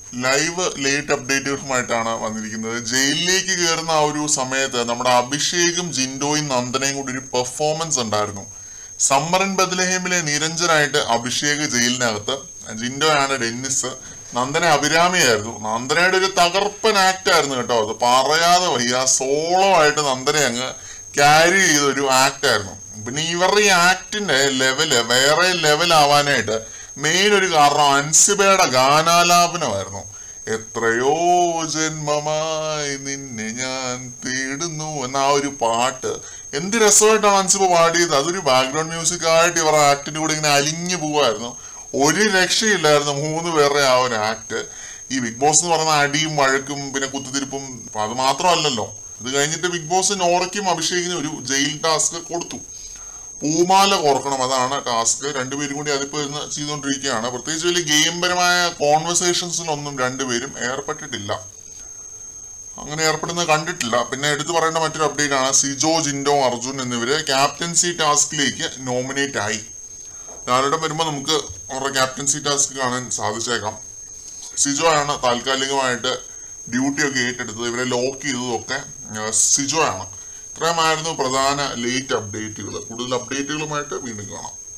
live late അപ്ഡേറ്റുകളുമായിട്ടാണ് വന്നിരിക്കുന്നത് ജയിലിലേക്ക് കയറുന്ന ആ ഒരു സമയത്ത് നമ്മുടെ അഭിഷേകും ജിൻഡോയും നന്ദനയും കൂടി ഒരു പെർഫോമൻസ് ഉണ്ടായിരുന്നു സമ്മറൻ ബദലഹേമിലെ നിരഞ്ജനായിട്ട് അഭിഷേക് ജയിലിനകത്ത് ജിൻഡോയാണ് ഡെന്നിസ് നന്ദന അഭിരാമിയായിരുന്നു നന്ദനയുടെ ഒരു തകർപ്പൻ ആക്ട് ആയിരുന്നു കേട്ടോ അത് പറയാതെ വയ്യ സോളോ ആയിട്ട് നന്ദനെ അങ്ങ് ക്യാരി ചെയ്ത ഒരു ആക്ട് ആയിരുന്നു പിന്നെ ഇവരുടെ ഈ ആക്ടിന്റെ ലെവല് വേറെ ലെവൽ ആവാനായിട്ട് മെയിൻ ഒരു കാരണം അൻസിബയുടെ ഗാനാലാപനമായിരുന്നു എത്രയോ ജന്മമായി നിന്നെ ഞാൻ തേടുന്നു എന്ന ആ ഒരു പാട്ട് എന്ത് രസമായിട്ടാണ് അൻസിബ പാടിയത് അതൊരു ബാക്ക്ഗ്രൗണ്ട് മ്യൂസിക് ആയിട്ട് ഇവരുടെ ആക്ടിന്റെ കൂടെ ഇങ്ങനെ അലിഞ്ഞു പോവായിരുന്നു ഒരു രക്ഷയില്ലായിരുന്നു മൂന്ന് പേരുടെ ആ ഒരു ആക്ട് ഈ ബിഗ് ബോസ് എന്ന് പറയുന്ന അടിയും വഴക്കും പിന്നെ കുത്തിത്തിരിപ്പും അപ്പൊ അത് മാത്രമല്ലല്ലോ അത് കഴിഞ്ഞിട്ട് ബിഗ് ബോസ് നോറയ്ക്കും അഭിഷേകിനും ഒരു ജയിൽ ടാസ്ക് കൊടുത്തു പൂമാല കോർക്കണം അതാണ് ടാസ്ക് രണ്ടുപേരും കൂടി അതിപ്പോ ഇരുന്ന് ചെയ്തുകൊണ്ടിരിക്കുകയാണ് പ്രത്യേകിച്ച് വലിയ ഗെയിംപരമായ കോൺവെർസേഷൻസിലൊന്നും രണ്ടുപേരും ഏർപ്പെട്ടിട്ടില്ല അങ്ങനെ ഏർപ്പെടുന്നത് കണ്ടിട്ടില്ല പിന്നെ എടുത്തു പറയേണ്ട മറ്റൊരു അപ്ഡേറ്റ് ആണ് സിജോ ജിൻഡോ അർജുൻ എന്നിവര് ക്യാപ്റ്റൻസി ടാസ്കിലേക്ക് നോമിനേറ്റ് ആയി ലാലിടം വരുമ്പോൾ നമുക്ക് അവരുടെ ക്യാപ്റ്റൻസി ടാസ്ക് കാണാൻ സാധിച്ചേക്കാം സിജോ ആണ് താൽക്കാലികമായിട്ട് ഡ്യൂട്ടി ഒക്കെ ഏറ്റെടുത്തത് ഇവരെ ലോക്ക് ചെയ്തതൊക്കെ ആ, സിജോ ആണ് ഇത്രയുമായിരുന്നു പ്രധാന ലേറ്റ് അപ്ഡേറ്റുകൾ കൂടുതൽ അപ്ഡേറ്റുകളുമായിട്ട് വീണ്ടും കാണാം